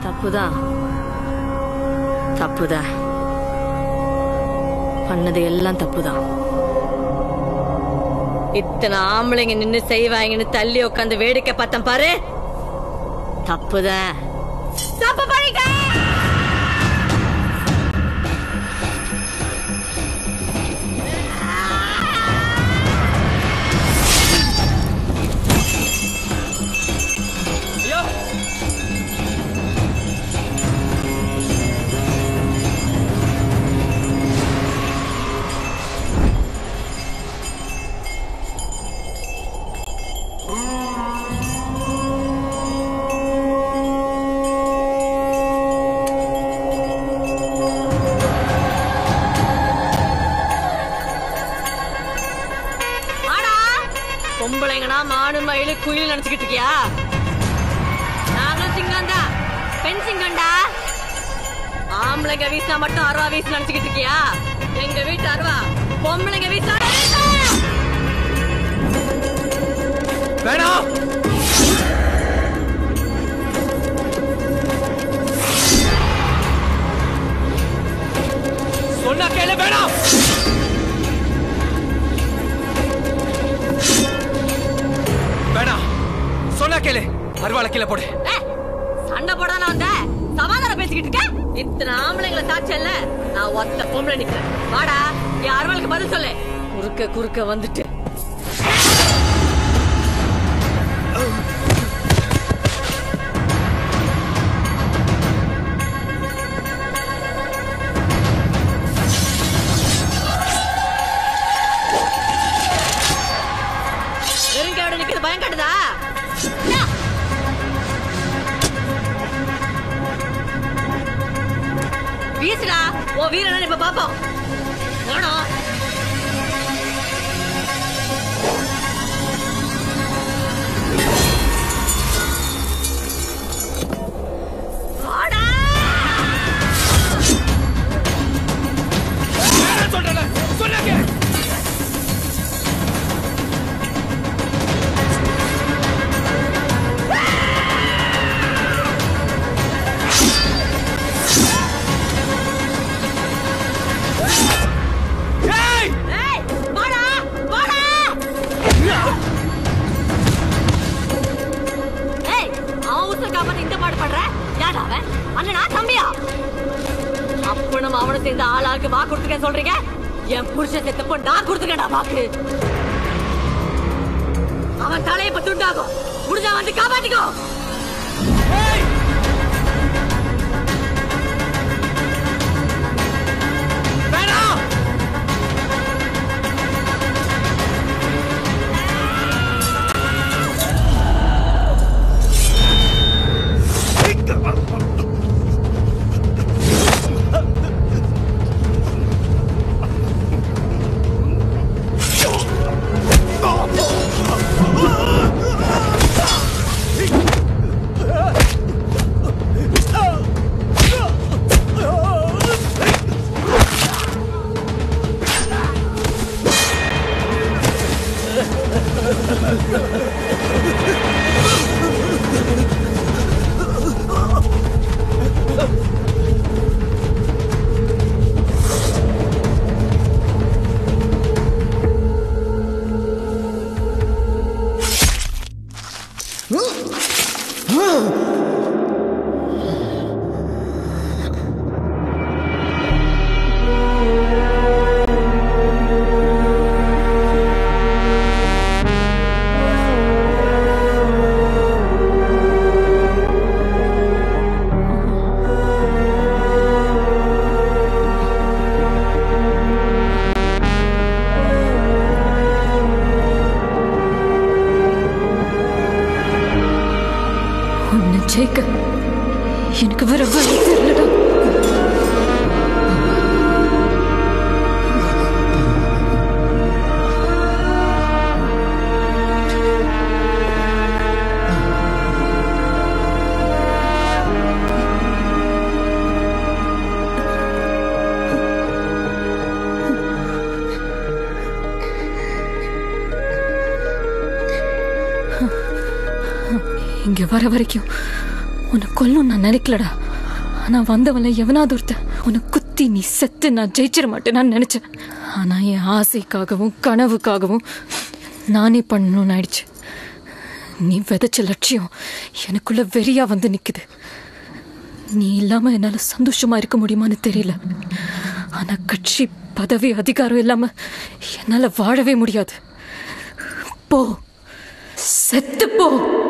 தப்புதான் தப்புதான் பண்ணது எல்லாம் தப்புதான் இத்தனை ஆம்பளைங்க நின்னு செய்வாங்கன்னு தள்ளி உட்காந்து வேடிக்கை பார்த்தேன் பாரு தப்புதான் தப்பு பண்ணிட்ட ஆடா பொம்பளைங்கனா மானு மயிலு குயில் நினைச்சுக்கிட்டு இருக்கியா நாங்களும் சிங்கம்டா பெண் சிங்கம்டா ஆம்பளைங்க வீசினா மட்டும் அருவா வீசி நினைச்சுக்கிட்டு இருக்கியா எங்க வீட்டு அருவா பொம்பளைங்க வீசினா வேணாம் சொன்னா கேளு வேணாம் வேணாம் சொன்னா கேளு அருவாளை கீழே போடு ஏய், சண்டை போடான வந்த சமாதானம் பேசிக்கிட்டு இருக்க இத்தனை ஆம்பளைங்களை சாட்சியல்ல நான் ஒத்த பொம்பளை நிக்கிறேன் வாடா என் அருவாளுக்கு பதில் சொல்லு குறுக்க குறுக்க வந்துட்டு வெறுங்கையோட நிக்கிறது பயம் காட்டுதா யா. வீசுடா ஓ வீரன் இப்ப பாப்போம் வேணும் வாடா வேணாம் சொல்றேன்ல, சொன்னா கேளு ஏய் ஏய் வாடா வாடா ஏய் அவன் உசுர காப்பாத்த இந்த பாடு பண்ற யாடா அவன் அண்ணனா தம்பியா அப்ப நம்ம அவனை சேர்ந்த ஆளாக்கு வாக்கு கொடுத்துக்க சொல்றீங்க என் புருஷன் செத்தப்போ நான் கொடுத்துக்கடா வாக்கு அவன் தலையை இப்ப துண்டாகும் முடிஞ்சா வந்து காப்பாத்திக்கோ ஏய் வேணாம் உன்னை ஜெயிக்க எனக்கு வேற வழி தெரியலடா இங்க வர வரைக்கும் உன்னை கொல்லும் நான் நினைக்கலடா ஆனா வந்தவன்ல எவனாவது ஒருத்தன் உன்னை குத்தி நீ செத்து நான் ஜெயிச்சிட மாட்டேன் நான் நினைச்சேன் ஆனா என் ஆசைக்காகவும் கனவுக்காகவும் நானே பண்ணணும்னு ஆயிடுச்சு நீ விதைச்ச லட்சியம் எனக்குள்ள வெறியா வந்து நிக்குது நீ இல்லாம என்னால சந்தோஷமா இருக்க முடியுமான்னு தெரியல ஆனா கட்சி பதவி அதிகாரம் இல்லாம என்னால வாழவே முடியாது போ செத்து போ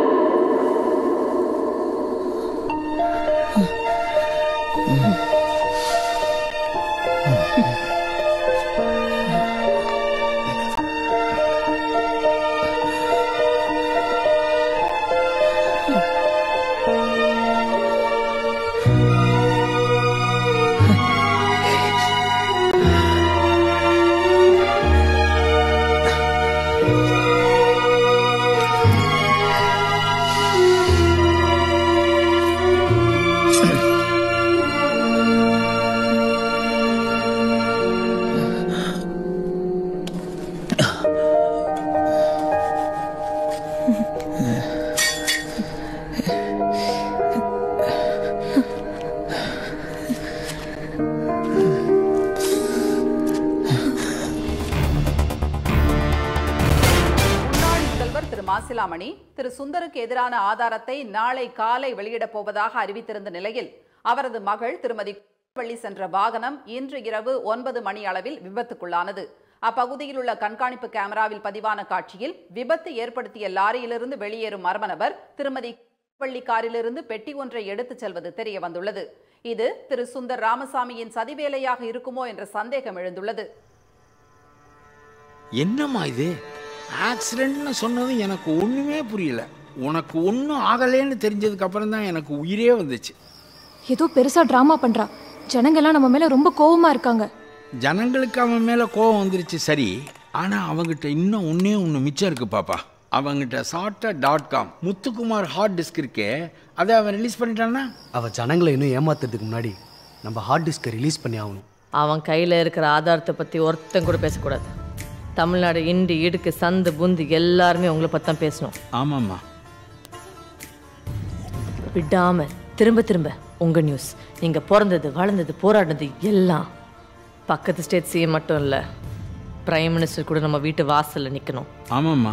முன்னாள் முதல்வர் திரு மாசிலாமணி திரு சுந்தருக்கு எதிரான ஆதாரத்தை நாளை காலை வெளியிடப் போவதாக அறிவித்திருந்த நிலையில் அவரது மகள் திருமதி வள்ளி சென்ற வாகனம் இன்று இரவு ஒன்பது மணி அளவில் விபத்துக்குள்ளானது அப்பகுதியில் உள்ள கண்காணிப்பு கேமராவில் பதிவான காட்சியில் விபத்து ஏற்படுத்திய லாரியிலிருந்து வெளியேறும் மர்ம நபர் திருமதி வள்ளி காரிலிருந்து பெட்டி ஒன்றை எடுத்துச் செல்வது தெரிய வந்துள்ளது இது திரு சுந்தர் ராமசாமியின் சதிவேலையாக இருக்குமோ என்ற சந்தேகம் எழுந்துள்ளது என்னம்மா இது ஆக்சிடென்ட்னு சொன்னது எனக்கு ஒன்றுமே புரியல உனக்கு ஒன்றும் ஆகலைன்னு தெரிஞ்சதுக்கு அப்புறம் தான் எனக்கு உயிரே வந்துச்சு ஏதோ பெருசா டிராமா பண்றா ஜனங்கெல்லாம் நம்ம மேல ரொம்ப கோவமா இருக்காங்க ஜனங்களுக்கு அவன் மேலே கோவம் வந்துருச்சு சரி ஆனால் அவங்கிட்ட இன்னும் ஒன்றே ஒன்று மிச்சம் இருக்கு பாப்பா அவங்கிட்ட சாட்டா dot com Muthukumar hard disk இருக்கே அதை அவன் ரிலீஸ் பண்ணிட்டான்னா அவ ஜனங்களை இன்னும் ஏமாத்துறதுக்கு முன்னாடி நம்ம ஹார்ட் டிஸ்கை ரிலீஸ் பண்ணி ஆகணும் அவன் கையில் இருக்கிற ஆதாரத்தை பற்றி ஒருத்தன் கூட பேசக்கூடாது தமிழ்நாடு இண்டு இடுக்கு சந்து புந்து எல்லாருமே உங்களை பற்றி தான் பேசணும் ஆமாம்மா விடாம திரும்ப திரும்ப உங்க நியூஸ் நீங்க பிறந்தது வளர்ந்தது போராடினது எல்லாம் பக்கத்து ஸ்டேட் சிஎம் மட்டும் இல்லை பிரைம் மினிஸ்டர் கூட நம்ம வீட்டு வாசல்ல நிற்கணும் ஆமாம்மா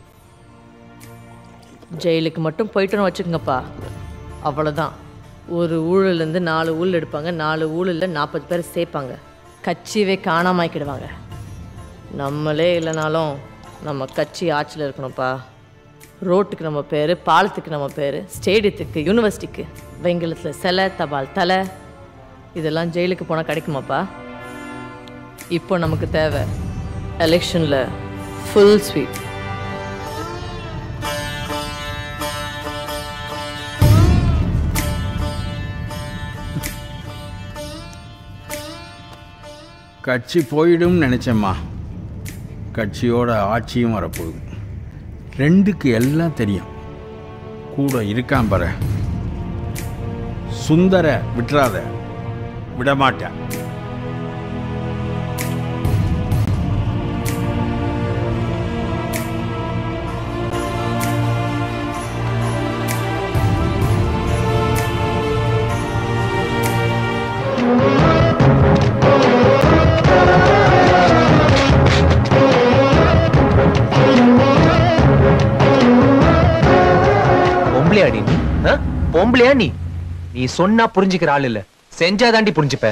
ஜெயிலுக்கு மட்டும் போயிட்டோன்னு வச்சுக்கோங்கப்பா அவ்வளோதான் ஒரு ஊழல்லேருந்து நாலு ஊழல் எடுப்பாங்க நாலு ஊழலில் நாற்பது பேர் சேர்ப்பாங்க கட்சியவே காணாமாக்கிடுவாங்க நம்மளே இல்லைனாலும் நம்ம கட்சி ஆட்சியில் இருக்கணும்ப்பா ரோட்டுக்கு நம்ம பேர் பாலத்துக்கு நம்ம பேர் ஸ்டேடியத்துக்கு யூனிவர்சிட்டிக்கு வெங்கலத்தில் சிலை தபால் தலை இதெல்லாம் ஜெயிலுக்கு போனால் கிடைக்குமாப்பா இப்போ நமக்கு தேவை எலெக்ஷனில் ஃபுல் ஸ்வீட் கட்சி போயிடும்னு நினச்சேம்மா கட்சியோட ஆட்சியும் வரப்போகுது ரெண்டுக்கு எல்லாம் தெரியும் கூட இருக்கான் பாரு சுந்தர விட்டுறாத விடமாட்டேன் பொம்பளையா நீ ஆ? பொம்பளையா நீ நீ சொன்னா புரிஞ்சுக்கிற ஆள் இல்ல செஞ்சா தாண்டி புரிஞ்சுப்ப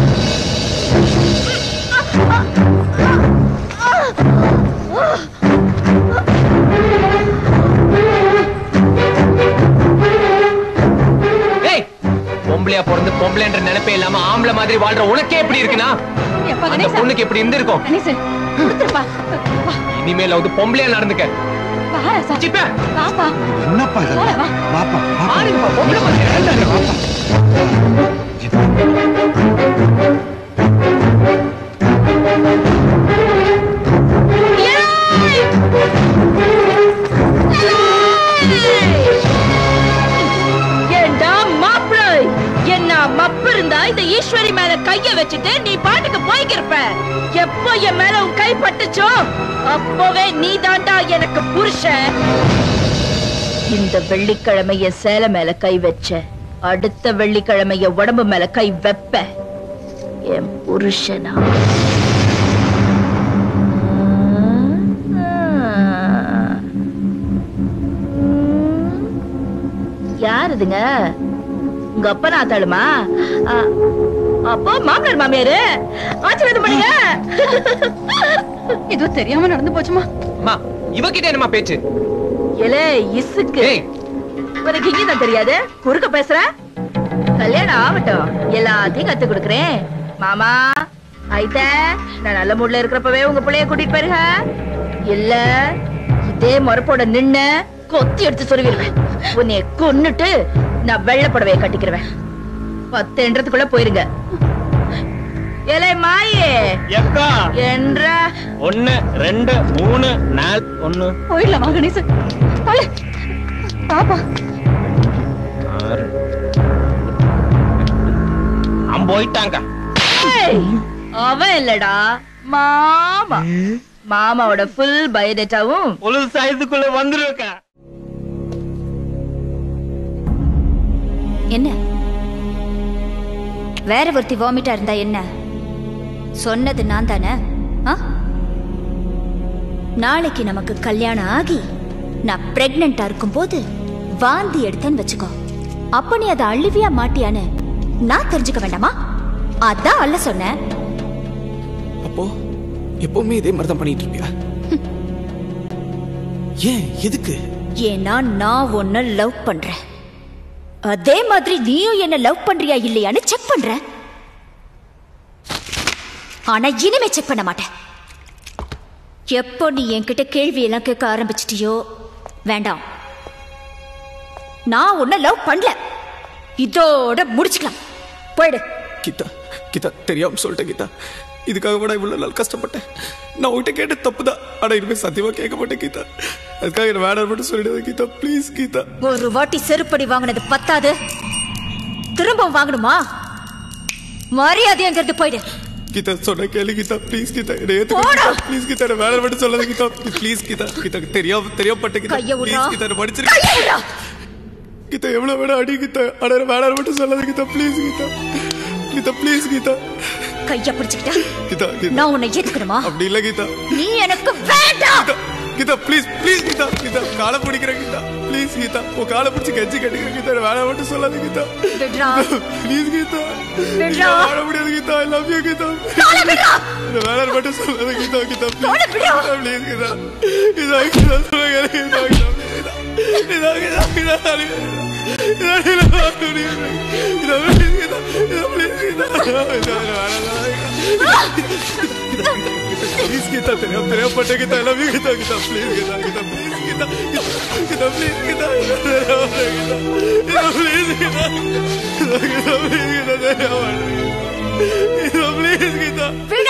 ஏய் பொம்பளையா பிறந்து பொம்பளைன்ற நினைப்பே இல்லாம ஆம்பளை மாதிரி வாழ்ற உனக்கே எப்படி இருக்குன்னா அந்த பொண்ணுக்கு எப்படி இருந்திருக்கும் இனிமேல் பொம்பளையா நடந்துக்க சிப்ப என்னப்பா இதெல்லாம்? வாப்பா வாப்பா பாருங்கப்பா பொம்பளை மாதிரி ஏண்டா மாப்பிள என்ன மப்பு இருந்தா இந்த ஈஸ்வரி மேல கைய வச்சுட்டு நீ பாட்டுக்கு போய்க்கிருப்ப எப்போ என் மேல உன் கை பட்டுச்சோ அப்பவே நீ தாண்டா எனக்கு புருஷன் இந்த வெள்ளிக்கிழமைய சேலை மேல கை வச்ச அடுத்த வெள்ளிக்கிழமைய உடம்பு மேல கை வைப்ப என் புருஷனா யார் இதுங்க உங்க அப்பா நாத்தாளுமா ஆ, அப்போ மாமனார் மாமியாரு ஆச்சரியம் பண்ணுங்க ஏதோ தெரியாம நடந்து போச்சுமா அம்மா இவகிட்ட என்னம்மா பேச்சு எலே இசுக்கு ஏய் உனக்கு இங்கதான் தெரியாது குறுக்க பேசுற கல்யாணம் ஆகட்டும் எல்லாத்தையும் கத்து கொடுக்குறேன் மாமா ஐத்த நான் நல்ல மூட்ல இருக்கிறப்பவே உங்க பிள்ளைய கூட்டிட்டு போயிருங்க இல்ல இதே மறுப்போட நின்னு கொத்தி எடுத்து சொருவிடுவேன் உன்னைய கொன்னுட்டு நான் வெள்ளை புடவைய கட்டிக்கிருவேன் பத்து என்றதுக்குள்ள போயிருங்க ஏலே மாயே எக்கா என்ற ஒன்னு ரெண்டு மூணு நாலு ஒன்னு போயிடலாமா கணேசன் தலை பாப்பா ஆறு அவன் போயிட்டாங்க ஏய், அவன் இல்லடா மாமா மாமாவோட ஃபுல் பயோடேட்டாவும் ஒரு சைதுக்குள்ள வந்துருக்கா என்ன வேற ஒருத்தி வாமிட்டா இருந்தா என்ன சொன்னது நான் தானே ஆ? நாளைக்கு நமக்கு கல்யாணம் ஆகி நான் பிரெக்னண்டா இருக்கும்போது வாந்தி எடுத்தேன்னு வச்சுக்கோ அப்ப நீ அதை அழுவியா மாட்டியான்னு நான் தெரிஞ்சுக்க வேண்டாமா அதான் அல்ல சொன்னேன் அப்போ எப்பவுமே இதே மாதிரி தான் பண்ணிட்டு இருப்பியா ஏன் எதுக்கு ஏன்னா நான் உன்னை லவ் பண்றேன் அதே மாதிரி நீயும் என்ன லவ் பண்றியா இல்லையான்னு செக் பண்றேன் ஆனா இனிமே செக் பண்ண மாட்டேன் எப்போ நீ என்கிட்ட கேள்வி எல்லாம் கேட்க ஆரம்பிச்சிட்டியோ வேண்டாம் நான் உன்னை லவ் பண்ணல இதோட முடிச்சுக்கலாம் போயிடு கீதா கீதா தெரியாம சொல்லிட்டேன் கீதா இதுக்காக கூட இவ்வளவு நாள் கஷ்டப்பட்டேன் நான் உன்கிட்ட கேட்ட தப்பு தான் ஆனா இனிமே சத்தியமா கேட்க மாட்டேன் கீதா அதுக்காக என்ன வேணாம் மட்டும் சொல்லிடுது கீதா ப்ளீஸ் கீதா ஒரு வாட்டி செருப்படி வாங்கினது பத்தாது திரும்ப வாங்கணுமா மரியாதைங்கிறது போயிடு கீதா சொன்ன கேளு கீதா ப்ளீஸ் கீதா என்ன ஏத்துக்க ப்ளீஸ் கீதா என்ன வேணாம் மட்டும் சொல்லாத கீதா ப்ளீஸ் கீதா கீதா தெரியாம தெரியாம பட்ட கீதா கைய விட்றா. ப்ளீஸ் கீதா என்ன படிச்சிருக்கேன் கீதா எவ்வளவு வேணா அடி கீதா ஆனா என்ன வேணாம் மட்டும் சொல்லாத கீதா ப்ளீஸ் கீதா கீதா ப்ளீஸ் கீதா கைய பிடிச்சுக்கிட்ட கீதா கீதா நான் உன்னை ஏத்துக்கணுமா அப்படி இல்ல கீதா நீ எனக்கு வேண்டாம் கீதா கீதா ப்ளீஸ் ப்ளீஸ் கீதா கீதா காலை பிடிக்கிறேன் கீதா ப்ளீஸ் கீதா உன் காலை பிடிச்சி கெஞ்சி கட்டிக்கிறேன் கீதா என்ன வேணாம் மட்டும் சொல்லாத கீதா விட்றா ப்ளீஸ் கீதா விட்றா. வாழ முடியாது Geetha I love you Geetha இந்த வேலை மட்டும் சொல்லாத கீதா கீதா ப்ளீஸ் ப்ளீஸ் கீதா கீதா கீதா சொல்லுங்க கீதா கீதா கீதா கீதா கீதா கீதா கீதா வாழ முடியாது கீதா ப்ளீஸ் கீதா கீதா ப்ளீஸ் கீதா கீதா வேணாம் ப்ளீஸ் கீதா தெரியாம தெரியாம பட்ட Geetha I love you Geetha Geetha please Geetha Geetha please Geetha Geetha please Geetha Geetha please Geetha Geetha please Geetha தெரியாம கீதா ப்ளீஸ் கீதா